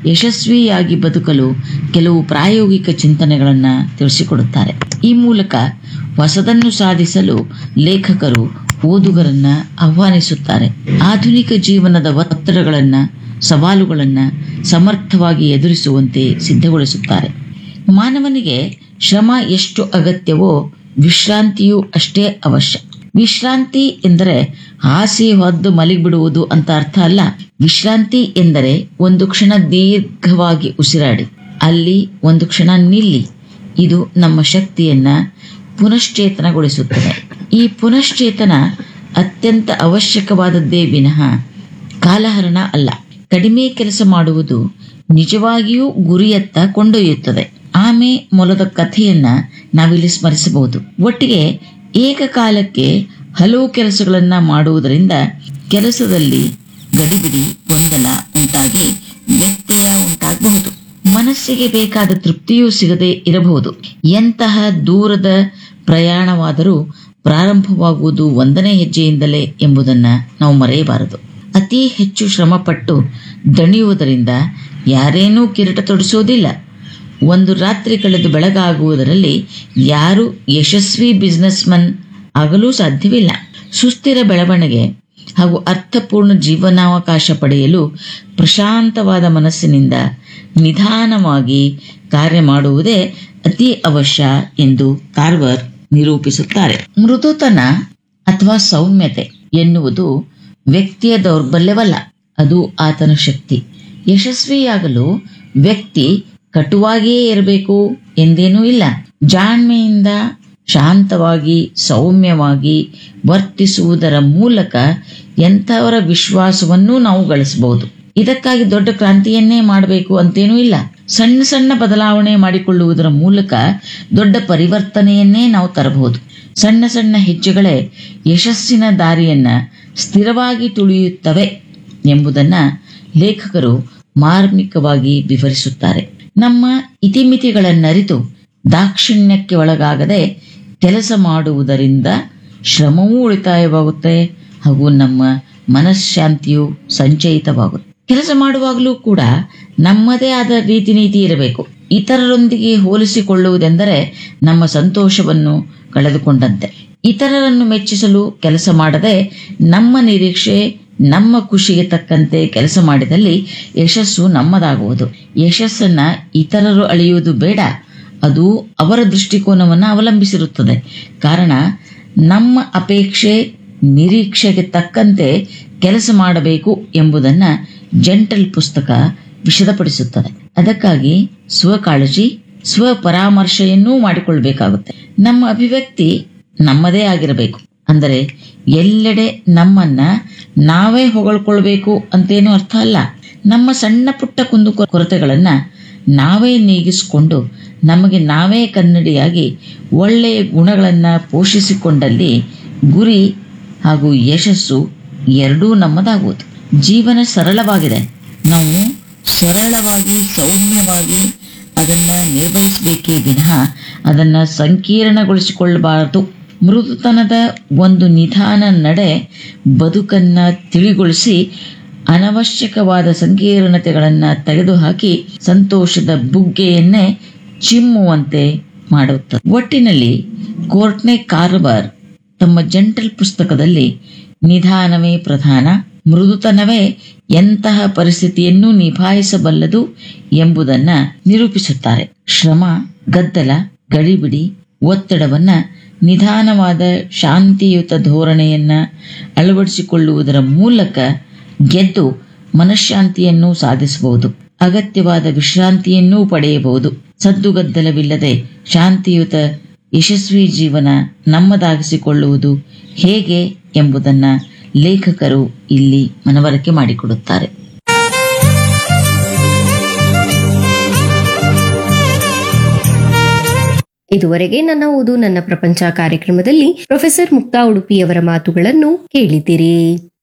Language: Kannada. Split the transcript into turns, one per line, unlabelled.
ಯಶಸ್ವಿಯಾಗಿ ಬದುಕಲು ಕೆಲವು ಪ್ರಾಯೋಗಿಕ ಚಿಂತನೆಗಳನ್ನು ತಿಳಿಸಿಕೊಡುತ್ತಾರೆ ಈ ಮೂಲಕ ಹೊಸದನ್ನು ಸಾಧಿಸಲು ಲೇಖಕರು ಓದುಗರನ್ನ ಆಹ್ವಾನಿಸುತ್ತಾರೆ ಆಧುನಿಕ ಜೀವನದ ಒತ್ತಡಗಳನ್ನ ಸವಾಲುಗಳನ್ನ ಸಮರ್ಥವಾಗಿ ಎದುರಿಸುವಂತೆ ಸಿದ್ಧಗೊಳಿಸುತ್ತಾರೆ ಮಾನವನಿಗೆ ಶ್ರಮ ಎಷ್ಟು ಅಗತ್ಯವೋ ವಿಶ್ರಾಂತಿಯೂ ಅಷ್ಟೇ ಅವಶ್ಯ ವಿಶ್ರಾಂತಿ ಎಂದರೆ ಹಾಸಿ ಹೊದ್ದು ಮಲಗಿಬಿಡುವುದು ಅಂತ ಅರ್ಥ ಅಲ್ಲ ವಿಶ್ರಾಂತಿ ಎಂದರೆ ಒಂದು ಕ್ಷಣ ದೀರ್ಘವಾಗಿ ಉಸಿರಾಡಿ ಅಲ್ಲಿ ಒಂದು ಕ್ಷಣ ನಿಲ್ಲಿ ಇದು ನಮ್ಮ ಶಕ್ತಿಯನ್ನ ಪುನಶ್ಚೇತನಗೊಳಿಸುತ್ತದೆ ಈ ಪುನಶ್ಚೇತನ ಅತ್ಯಂತ ಅವಶ್ಯಕವಾದದ್ದೇ ವಿನಃ ಕಾಲಹರಣ ಅಲ್ಲ ಕಡಿಮೆ ಕೆಲಸ ಮಾಡುವುದು ನಿಜವಾಗಿಯೂ ಗುರಿಯತ್ತ ಕೊಂಡೊಯ್ಯುತ್ತದೆ ಆಮೆ ಮೊಲದ ಕಥೆಯನ್ನ ನಾವಿಲ್ಲಿ ಸ್ಮರಿಸಬಹುದು ಒಟ್ಟಿಗೆ ಏಕಕಾಲಕ್ಕೆ ಹಲವು ಕೆಲಸಗಳನ್ನ ಮಾಡುವುದರಿಂದ ಕೆಲಸದಲ್ಲಿ ಗಡಿಬಿಡಿ ಗೊಂದಲ ಉಂಟಾಗಿ ವ್ಯತ್ಯಯ ಉಂಟಾಗಬಹುದು ಮನಸ್ಸಿಗೆ ಬೇಕಾದ ತೃಪ್ತಿಯೂ ಸಿಗದೆ ಇರಬಹುದು ಎಂತಹ ದೂರದ ಪ್ರಯಾಣವಾದರೂ ಪ್ರಾರಂಭವಾಗುವುದು ಒಂದನೇ ಹೆಜ್ಜೆಯಿಂದಲೇ ಎಂಬುದನ್ನ ನಾವು ಮರೆಯಬಾರದು ಅತಿ ಹೆಚ್ಚು ಶ್ರಮಪಟ್ಟು ದಣಿಯುವುದರಿಂದ ಯಾರೇನೂ ಕಿರೀಟ ತೊಡಿಸೋದಿಲ್ಲ ಒಂದು ರಾತ್ರಿ ಕಳೆದು ಬೆಳಗಾಗುವುದರಲ್ಲಿ ಯಾರು ಯಶಸ್ವಿ ಬಿಸ್ನೆಸ್ಮನ್ ಆಗಲೂ ಸಾಧ್ಯವಿಲ್ಲ ಸುಸ್ಥಿರ ಬೆಳವಣಿಗೆ ಹಾಗೂ ಅರ್ಥಪೂರ್ಣ ಜೀವನಾವಕಾಶ ಪಡೆಯಲು ಪ್ರಶಾಂತವಾದ ಮನಸ್ಸಿನಿಂದ ನಿಧಾನವಾಗಿ ಕಾರ್ಯ ಮಾಡುವುದೇ ಅತಿ ಅವಶ್ಯ ಎಂದು ಕಾರ್ವರ್ ನಿರೂಪಿಸುತ್ತಾರೆ ಮೃದುತನ ಅಥವಾ ಸೌಮ್ಯತೆ ಎನ್ನುವುದು ವ್ಯಕ್ತಿಯ ದೌರ್ಬಲ್ಯವಲ್ಲ ಅದು ಆತನ ಶಕ್ತಿ ಯಶಸ್ವಿಯಾಗಲು ವ್ಯಕ್ತಿ ಕಟುವಾಗಿಯೇ ಇರಬೇಕು ಎಂದೇನೂ ಇಲ್ಲ ಜಾಣ್ಮೆಯಿಂದ ಶಾಂತವಾಗಿ ಸೌಮ್ಯವಾಗಿ ವರ್ತಿಸುವುದರ ಮೂಲಕ ಎಂಥವರ ವಿಶ್ವಾಸವನ್ನೂ ನಾವು ಗಳಿಸಬಹುದು ಇದಕ್ಕಾಗಿ ದೊಡ್ಡ ಕ್ರಾಂತಿಯನ್ನೇ ಮಾಡಬೇಕು ಅಂತೇನೂ ಇಲ್ಲ ಸಣ್ಣ ಸಣ್ಣ ಬದಲಾವಣೆ ಮಾಡಿಕೊಳ್ಳುವುದರ ಮೂಲಕ ದೊಡ್ಡ ಪರಿವರ್ತನೆಯನ್ನೇ ನಾವು ತರಬಹುದು ಸಣ್ಣ ಸಣ್ಣ ಹೆಜ್ಜೆಗಳೇ ಯಶಸ್ಸಿನ ದಾರಿಯನ್ನ ಸ್ಥಿರವಾಗಿ ತುಳಿಯುತ್ತವೆ ಎಂಬುದನ್ನ ಲೇಖಕರು ಮಾರ್ಮಿಕವಾಗಿ ವಿವರಿಸುತ್ತಾರೆ ನಮ್ಮ ಇತಿಮಿತಿಗಳನ್ನರಿತು ದಾಕ್ಷಿಣ್ಯಕ್ಕೆ ಒಳಗಾಗದೆ ಕೆಲಸ ಮಾಡುವುದರಿಂದ ಶ್ರಮವೂ ಉಳಿತಾಯವಾಗುತ್ತೆ ಹಾಗೂ ನಮ್ಮ ಮನಃಶಾಂತಿಯು ಸಂಚಯಿತವಾಗುತ್ತೆ ಕೆಲಸ ಮಾಡುವಾಗಲೂ ಕೂಡ ನಮ್ಮದೇ ಆದ ರೀತಿ ನೀತಿ ಇರಬೇಕು ಇತರರೊಂದಿಗೆ ಹೋಲಿಸಿಕೊಳ್ಳುವುದೆಂದರೆ ನಮ್ಮ ಸಂತೋಷವನ್ನು ಕಳೆದುಕೊಂಡಂತೆ ಇತರರನ್ನು ಮೆಚ್ಚಿಸಲು ಕೆಲಸ ಮಾಡದೆ ನಮ್ಮ ನಿರೀಕ್ಷೆ ನಮ್ಮ ಖುಷಿಗೆ ತಕ್ಕಂತೆ ಕೆಲಸ ಮಾಡಿದಲ್ಲಿ ಯಶಸ್ಸು ನಮ್ಮದಾಗುವುದು ಯಶಸ್ಸನ್ನ ಇತರರು ಅಳೆಯುವುದು ಬೇಡ ಅದು ಅವರ ದೃಷ್ಟಿಕೋನವನ್ನು ಅವಲಂಬಿಸಿರುತ್ತದೆ ಕಾರಣ ನಮ್ಮ ಅಪೇಕ್ಷೆ ನಿರೀಕ್ಷೆಗೆ ತಕ್ಕಂತೆ ಕೆಲಸ ಮಾಡಬೇಕು ಎಂಬುದನ್ನ ಜೆಂಟಲ್ ಪುಸ್ತಕ ವಿಶದಪಡಿಸುತ್ತದೆ ಅದಕ್ಕಾಗಿ ಸ್ವಕಾಳಜಿ ಸ್ವ ಪರಾಮರ್ಶೆಯನ್ನೂ ಮಾಡಿಕೊಳ್ಬೇಕಾಗುತ್ತೆ ನಮ್ಮ ಅಭಿವ್ಯಕ್ತಿ ನಮ್ಮದೇ ಆಗಿರಬೇಕು ಅಂದರೆ ಎಲ್ಲೆಡೆ ನಮ್ಮನ್ನ ನಾವೇ ಹೊಗಳ್ಕೊಳ್ಬೇಕು ಅಂತೇನು ಅರ್ಥ ಅಲ್ಲ ನಮ್ಮ ಸಣ್ಣ ಪುಟ್ಟ ಕುಂದು ಕೊರತೆಗಳನ್ನ ನಾವೇ ನೀಗಿಸಿಕೊಂಡು ನಮಗೆ ನಾವೇ ಕನ್ನಡಿಯಾಗಿ ಒಳ್ಳೆಯ ಗುಣಗಳನ್ನ ಪೋಷಿಸಿಕೊಂಡಲ್ಲಿ ಗುರಿ ಹಾಗೂ ಯಶಸ್ಸು ಎರಡೂ ನಮ್ಮದಾಗುವುದು ಜೀವನ ಸರಳವಾಗಿದೆ ನಾವು ಸರಳವಾಗಿ ಸೌಮ್ಯವಾಗಿ ಅದನ್ನ ನಿರ್ವಹಿಸಬೇಕೇ ವಿನಃ ಅದನ್ನ ಸಂಕೀರ್ಣಗೊಳಿಸಿಕೊಳ್ಳಬಾರದು ಮೃದುತನದ ಒಂದು ನಿಧಾನ ನಡೆ ಬದುಕನ್ನ ತಿಳಿಗೊಳಿಸಿ ಅನವಶ್ಯಕವಾದ ಸಂಕೀರ್ಣತೆಗಳನ್ನ ತೆಗೆದುಹಾಕಿ ಸಂತೋಷದ ಬುಗ್ಗೆಯನ್ನೇ ಚಿಮ್ಮುವಂತೆ ಮಾಡುತ್ತದೆ ಒಟ್ಟಿನಲ್ಲಿ ಕೋರ್ಟ್ನೆ ಕಾರ್ಬರ್ ತಮ್ಮ ಜಂಟಲ್ ಪುಸ್ತಕದಲ್ಲಿ ನಿಧಾನವೇ ಪ್ರಧಾನ ಮೃದುತನವೇ ಎಂತಹ ಪರಿಸ್ಥಿತಿಯನ್ನು ನಿಭಾಯಿಸಬಲ್ಲದು ಎಂಬುದನ್ನ ನಿರೂಪಿಸುತ್ತಾರೆ ಶ್ರಮ ಗದ್ದಲ ಗಡಿಬಿಡಿ ಒತ್ತಡವನ್ನ ನಿಧಾನವಾದ ಶಾಂತಿಯುತ ಧೋರಣೆಯನ್ನ ಅಳವಡಿಸಿಕೊಳ್ಳುವುದರ ಮೂಲಕ ಗೆದ್ದು ಮನಃಶಾಂತಿಯನ್ನು ಸಾಧಿಸಬಹುದು ಅಗತ್ಯವಾದ ವಿಶ್ರಾಂತಿಯನ್ನೂ ಪಡೆಯಬಹುದು ಸದ್ದುಗದ್ದಲವಿಲ್ಲದೆ ಶಾಂತಿಯುತ ಯಶಸ್ವಿ ಜೀವನ ನಮ್ಮದಾಗಿಸಿಕೊಳ್ಳುವುದು ಹೇಗೆ ಎಂಬುದನ್ನ ಲೇಖಕರು ಇಲ್ಲಿ ಮನವರಿಕೆ ಮಾಡಿಕೊಡುತ್ತಾರೆ
ಇದುವರೆಗೆ ನನ್ನ ಓದು ನನ್ನ ಪ್ರಪಂಚ ಕಾರ್ಯಕ್ರಮದಲ್ಲಿ ಪ್ರೊಫೆಸರ್ ಮುಕ್ತಾ ಉಡುಪಿಯವರ ಮಾತುಗಳನ್ನು ಕೇಳಿದಿರಿ